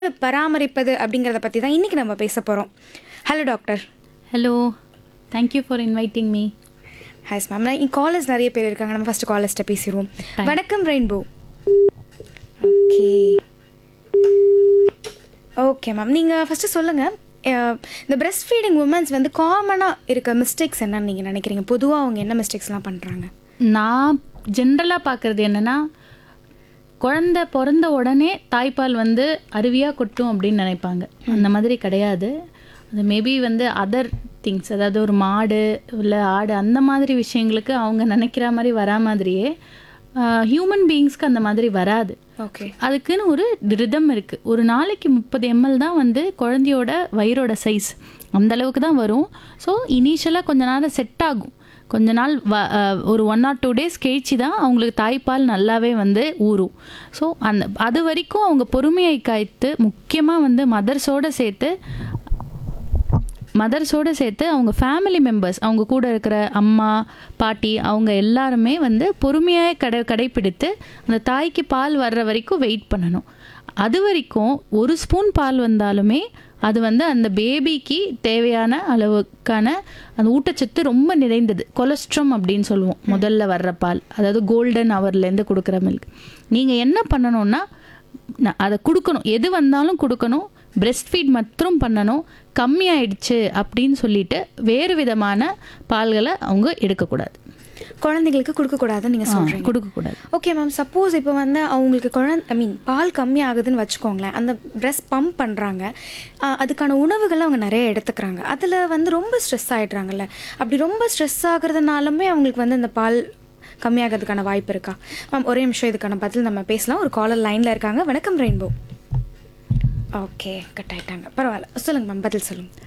பராமரிப்பது அப்படிங்கிறத பற்றி தான் இன்றைக்கி நம்ம பேச போகிறோம் hello doctor hello thank you for inviting me hi ma'am நான் இங்கே காலர்ஸ் நிறைய பேர் இருக்காங்க நம்ம ஃபஸ்ட்டு காலர்ஸ்ட்டை பேசிடுவோம் வணக்கம் ரெயின்போ ஓகே ஓகே மேம் நீங்கள் ஃபஸ்ட்டு சொல்லுங்கள் இந்த பிரஸ்ட் ஃபீடிங் உமன்ஸ் வந்து காமனாக இருக்க மிஸ்டேக்ஸ் என்னன்னு நீங்கள் நினைக்கிறீங்க பொதுவாக அவங்க என்ன மிஸ்டேக்ஸ்லாம் பண்ணுறாங்க நான் ஜென்ரலாக பார்க்குறது என்னென்னா குழந்தை பிறந்த உடனே தாய்ப்பால் வந்து அருவியாக கொட்டும் அப்படின்னு நினைப்பாங்க அந்த மாதிரி கிடையாது அது மேபி வந்து அதர் திங்ஸ் அதாவது ஒரு மாடு இல்லை ஆடு அந்த மாதிரி விஷயங்களுக்கு அவங்க நினைக்கிற மாதிரி வரா மாதிரியே ஹியூமன் பீயிங்ஸ்க்கு அந்த மாதிரி வராது ஓகே அதுக்குன்னு ஒரு ரிதம் இருக்குது ஒரு நாளைக்கு முப்பது எம்எல் தான் வந்து குழந்தையோட வயிறோட சைஸ் அந்த அளவுக்கு தான் வரும் ஸோ இனிஷியலாக கொஞ்ச நேரம் செட் ஆகும் கொஞ்ச நாள் வ அஹ் ஒரு ஒன் ஆர் டூ டேஸ் கழிச்சு தான் அவங்களுக்கு தாய்ப்பால் நல்லாவே வந்து ஊறும் ஸோ அந்த அது வரைக்கும் அவங்க பொறுமையை காய்த்து முக்கியமாக வந்து மதர்ஸோடு சேர்த்து மதர்ஸோடு சேர்த்து அவங்க ஃபேமிலி மெம்பர்ஸ் அவங்க கூட இருக்கிற அம்மா பாட்டி அவங்க எல்லாருமே வந்து பொறுமையாக கடை கடைப்பிடித்து அந்த தாய்க்கு பால் வர்ற வரைக்கும் வெயிட் பண்ணணும் அது வரைக்கும் ஒரு ஸ்பூன் பால் வந்தாலுமே அது வந்து அந்த பேபிக்கு தேவையான அளவுக்கான அந்த ஊட்டச்சத்து ரொம்ப நிறைந்தது கொலஸ்ட்ரம் அப்படின்னு சொல்லுவோம் முதல்ல வர்ற பால் அதாவது கோல்டன் ஹவர்லேருந்து கொடுக்குற மில்க் நீங்கள் என்ன பண்ணணும்னா ந- அதை கொடுக்கணும் எது வந்தாலும் கொடுக்கணும் பிரெஸ்ட் ஃபீட் மட்டும் பண்ணணும் கம்மியாயிடுச்சு அப்படின்னு சொல்லிட்டு வேறு விதமான பால்களை அவங்க எடுக்கக்கூடாது குழந்தைங்களுக்கு கொடுக்கக்கூடாதுன்னு நீங்கள் சொல்கிறீங்க கொடுக்கக்கூடாது ஓகே மேம் சப்போஸ் இப்போ வந்து அவங்களுக்கு குழந்தை ஐ மீன் பால் கம்மி ஆகுதுன்னு வச்சுக்கோங்களேன் அந்த ப்ரெஸ் பம்ப் பண்ணுறாங்க அதுக்கான உணவுகளை அவங்க நிறைய எடுத்துக்கிறாங்க அதில் வந்து ரொம்ப ஸ்ட்ரெஸ் ஆகிடுறாங்கல்ல அப்படி ரொம்ப ஸ்ட்ரெஸ் ஆகுறதுனாலுமே அவங்களுக்கு வந்து இந்த பால் கம்மியாகிறதுக்கான வாய்ப்பு இருக்கா மேம் ஒரே நிமிஷம் இதுக்கான பதில் நம்ம பேசலாம் ஒரு காலர் லைனில் இருக்காங்க வணக்கம் ரெயின்போ ஓகே கட் ஆயிட்டாங்க பரவாயில்ல சொல்லுங்கள் மேம் பதில் சொல்லுங்கள்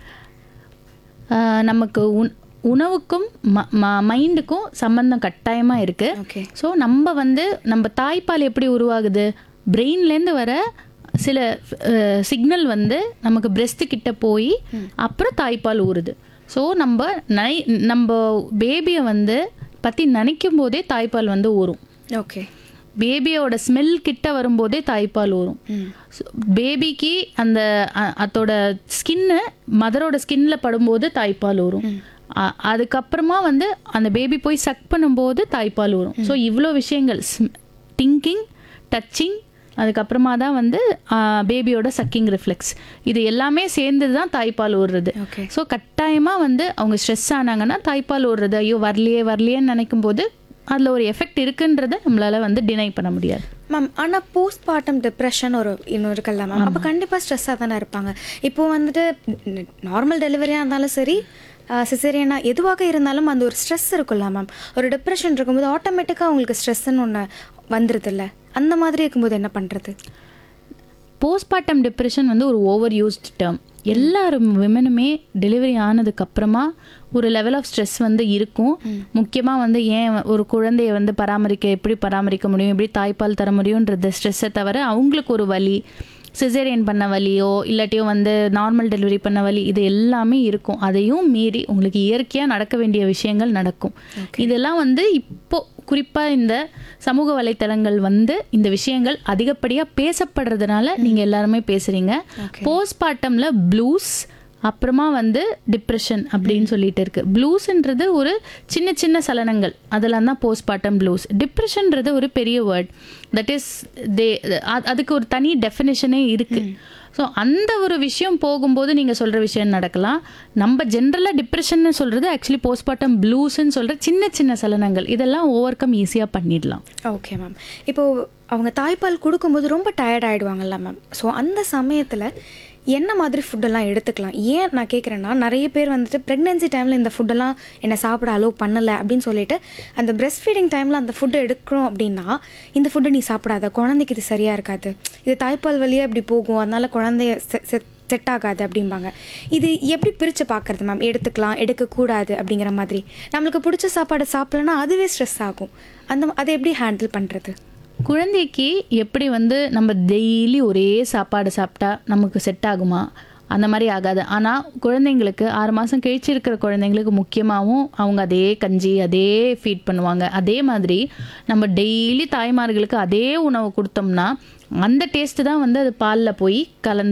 ஆஹ் நமக்கு உண் உணவுக்கும் ம ம- மைண்டுக்கும் சம்பந்தம் கட்டாயமாக இருக்குது ஓகே ஸோ நம்ம வந்து நம்ம தாய்ப்பால் எப்படி உருவாகுது பிரெயின்லேருந்து வர சில சிக்னல் வந்து நமக்கு breast கிட்ட போய் அப்புறம் தாய்ப்பால் ஊறுது ஸோ நம்ம நை நம்ம பேபியை வந்து பற்றி நினைக்கும் போதே தாய்ப்பால் வந்து ஊறும் ஓகே பேபியோட ஸ்மெல் கிட்ட வரும்போதே தாய்ப்பால் ஊறும் ம் பேபிக்கு அந்த அ- அதோட ஸ்கின்னு மதரோட ஸ்கின்ல படும்போது தாய்ப்பால் ஊறும் அ- அதுக்கப்புறமா வந்து அந்த பேபி போய் சக் பண்ணும்போது தாய்ப்பால் ஊறும் ஸோ இவ்வளோ விஷயங்கள் திங்கிங் டச்சிங் அதுக்கப்புறமா தான் வந்து பேபியோட சக்கிங் ரிஃப்ளெக்ஸ் இது எல்லாமே சேர்ந்து தான் தாய்ப்பால் ஊறுறது ஓகே ஸோ கட்டாயமாக வந்து அவங்க ஸ்ட்ரெஸ் ஆனாங்கன்னா தாய்ப்பால் ஓடுறது ஐயோ வரலையே வரலையேன்னு நினைக்கும் போது அதில் ஒரு எஃபெக்ட் இருக்குன்றதை நம்மளால வந்து டினை பண்ண முடியாது மேம் ஆனால் போஸ்ட்மார்ட்டம் டிப்ரெஷன் ஒரு இன்னும் இருக்குல்ல மேம் அப்போ கண்டிப்பாக ஸ்ட்ரெஸ்ஸாக தானே இருப்பாங்க இப்போ வந்துட்டு நார்மல் டெலிவரியாக இருந்தாலும் சரி சிசேரியனா எதுவாக இருந்தாலும் அந்த ஒரு ஸ்ட்ரெஸ் இருக்குல்ல மேம் ஒரு டிப்ரெஷன் இருக்கும்போது ஆட்டோமேட்டிக்காக அவங்களுக்கு ஸ்ட்ரெஸ்ன்னு ஒன்று வந்துடுதுல்ல அந்த மாதிரி இருக்கும்போது என்ன பண்ணுறது போஸ்ட்மார்ட்டம் டிப்ரெஷன் வந்து ஒரு ஓவர் யூஸ்ட் டேர்ம் எல்லாரும் விமனுமே டெலிவரி ஆனதுக்கு அப்புறமா ஒரு லெவல் ஆஃப் ஸ்ட்ரெஸ் வந்து இருக்கும் முக்கியமாக வந்து ஏன் ஒரு குழந்தைய வந்து பராமரிக்க எப்படி பராமரிக்க முடியும் எப்படி தாய்ப்பால் தர முடியுன்றது ஸ்ட்ரெஸ்ஸை தவிர அவங்களுக்கு ஒரு வலி சிசேரியன் பண்ண வலியோ இல்லாட்டியோ வந்து நார்மல் டெலிவரி பண்ண வலி இது எல்லாமே இருக்கும் அதையும் மீறி உங்களுக்கு இயற்கையாக நடக்க வேண்டிய விஷயங்கள் நடக்கும் இதெல்லாம் வந்து இப்போ குறிப்பாக இந்த சமூக வலைத்தளங்கள் வந்து இந்த விஷயங்கள் அதிகப்படியாக பேசப்படுறதுனால நீங்கள் எல்லாருமே பேசுகிறீங்க போஸ்ட்மார்ட்டமில் ப்ளூஸ் அப்புறமா வந்து டிப்ரெஷன் அப்படின்னு சொல்லிட்டு இருக்கு ப்ளூஸ்ன்றது ஒரு சின்ன சின்ன சலனங்கள் அதெல்லாம் தான் போஸ்ட்மார்ட்டம் ப்ளூஸ் டிப்ரெஷன்ன்றது ஒரு பெரிய வேர்ட் தட் இஸ் தே அதுக்கு ஒரு தனி டெஃபினேஷனே இருக்கு ஸோ அந்த ஒரு விஷயம் போகும்போது நீங்கள் சொல்கிற விஷயம் நடக்கலாம் நம்ம ஜென்ரலாக டிப்ரெஷன்னு சொல்கிறது ஆக்சுவலி போஸ்ட்மார்ட்டம் ப்ளூஸ்ன்னு சொல்கிற சின்ன சின்ன சலனங்கள் இதெல்லாம் ஓவர் கம் ஈஸியாக பண்ணிடலாம் ஓகே மேம் இப்போது அவங்க தாய்ப்பால் கொடுக்கும்போது ரொம்ப டயர்ட் ஆகிடுவாங்கல்ல மேம் ஸோ அந்த சமயத்தில் என்ன மாதிரி ஃபுட்டெல்லாம் எடுத்துக்கலாம் ஏன் நான் கேட்குறேன்னா நிறைய பேர் வந்துட்டு ப்ரெக்னென்சி டைமில் இந்த ஃபுட்டெல்லாம் என்னை சாப்பிட அலோவ் பண்ணலை அப்படின்னு சொல்லிட்டு அந்த breast ஃபீடிங் டைமில் அந்த ஃபுட்டை எடுக்கிறோம் அப்படின்னா இந்த ஃபுட்டை நீ சாப்பிடாத குழந்தைக்கு இது சரியாக இருக்காது இது தாய்ப்பால் வழியாக இப்படி போகும் அதனால குழந்தைய செட் ஆகாது அப்படிம்பாங்க இது எப்படி பிரித்து பார்க்குறது மேம் எடுத்துக்கலாம் எடுக்கக்கூடாது அப்படிங்கிற மாதிரி நம்மளுக்கு பிடிச்ச சாப்பாடை சாப்பிட்லன்னா அதுவே ஸ்ட்ரெஸ் ஆகும் அந்த அதை எப்படி ஹேண்டில் பண்ணுறது குழந்தைக்கு எப்படி வந்து நம்ம டெய்லி ஒரே சாப்பாடு சாப்பிட்டா நமக்கு செட் ஆகுமா அந்த மாதிரி ஆகாது ஆனால் குழந்தைங்களுக்கு ஆறு மாதம் கழிச்சு இருக்கிற குழந்தைங்களுக்கு முக்கியமாகவும் அவங்க அதே கஞ்சி அதே ஃபீட் பண்ணுவாங்க அதே மாதிரி நம்ம டெய்லி தாய்மார்களுக்கு அதே உணவு கொடுத்தோம்னா அந்த டேஸ்ட்டு தான் வந்து அது பாலில் போய் கலந்து